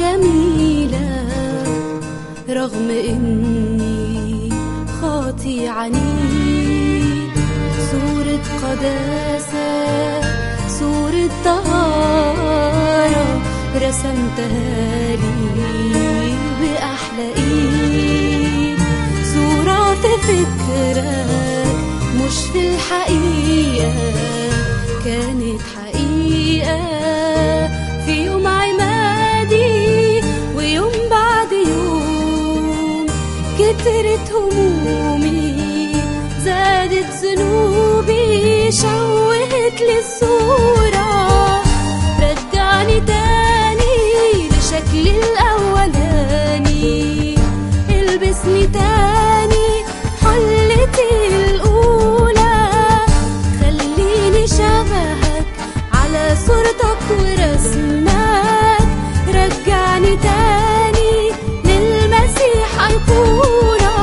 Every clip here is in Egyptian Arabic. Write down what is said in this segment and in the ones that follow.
جميلة رغم إني خاطي عنيد صورة قداسة صورة طهارة رسمتها لي بأحلى إيد صورة في فكرك مش في الحقيقة كانت حقيقة في يوم عمادي ويوم بعد يوم كترت همومي زادت ذنوبي شوهت لي الصورة رجعني تاني لشكلي الأولاني البسني تاني حلتي الأولى خليني شبهك على صورتك ورسمك رجعني تاني للمسيح أيقونة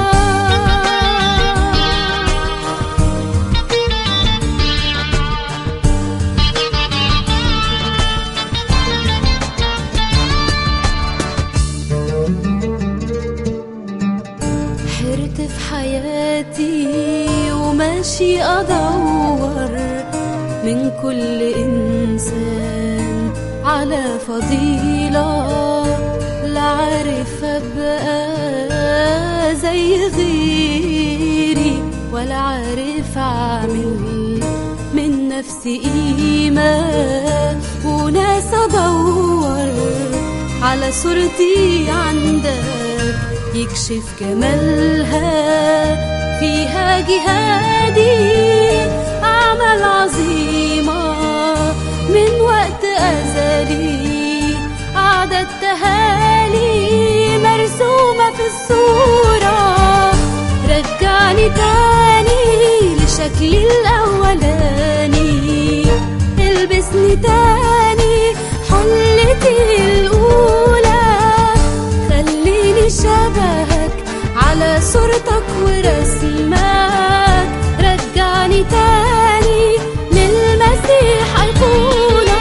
حرت في حياتي وماشي أدور من كل إنسان على فضيلة لا عارف أبقى زي غيري ولا عارف أعمل من نفسي قيمة وناس أدور على صورتي عندك يكشف جمالها فيها جهادي أعمال عظيمة من وقت أزلي أعددتها لي مرسومة في الصورة رجعني تاني لشكلي الأولاني البسني تاني حلتي الأولى خليني شبهك على صورتك ورسمك رجعني تاني للمسيح أيقونة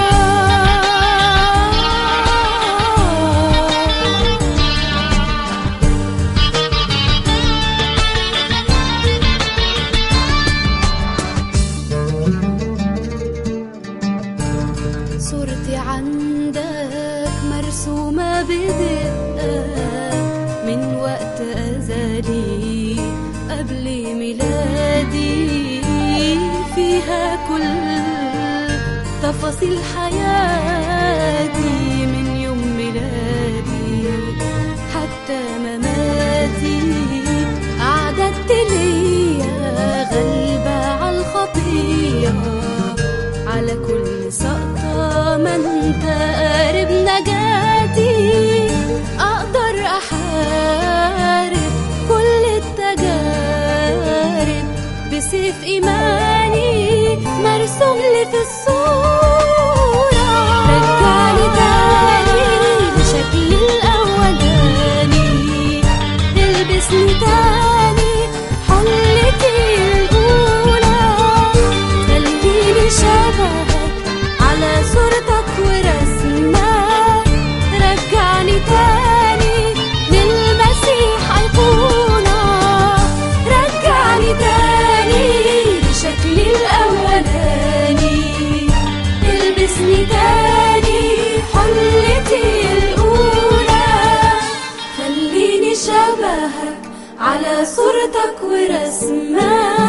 صورتي عندك مرسومة بدقة من وقت أزلي قبل ميلادي فيها كل تفاصيل حياتي من يوم ميلادي حتى مماتي أعددت ليا غلبة على الخطية على كل سقطة ما انت قارب نجاتي اقدر احارب كل التجارب بسيف ايماني مرسوم لي في الصورة رجعني تاني لشكلي الاولاني البسني تاني حلتي الاولى خليني شبهك على صورتك ورسمك رجعني تاني للمسيح أيقونة رجعني تاني لشكلي الأولاني البسني تاني حلتي الأولى خليني شبهك على صورتك ورسمك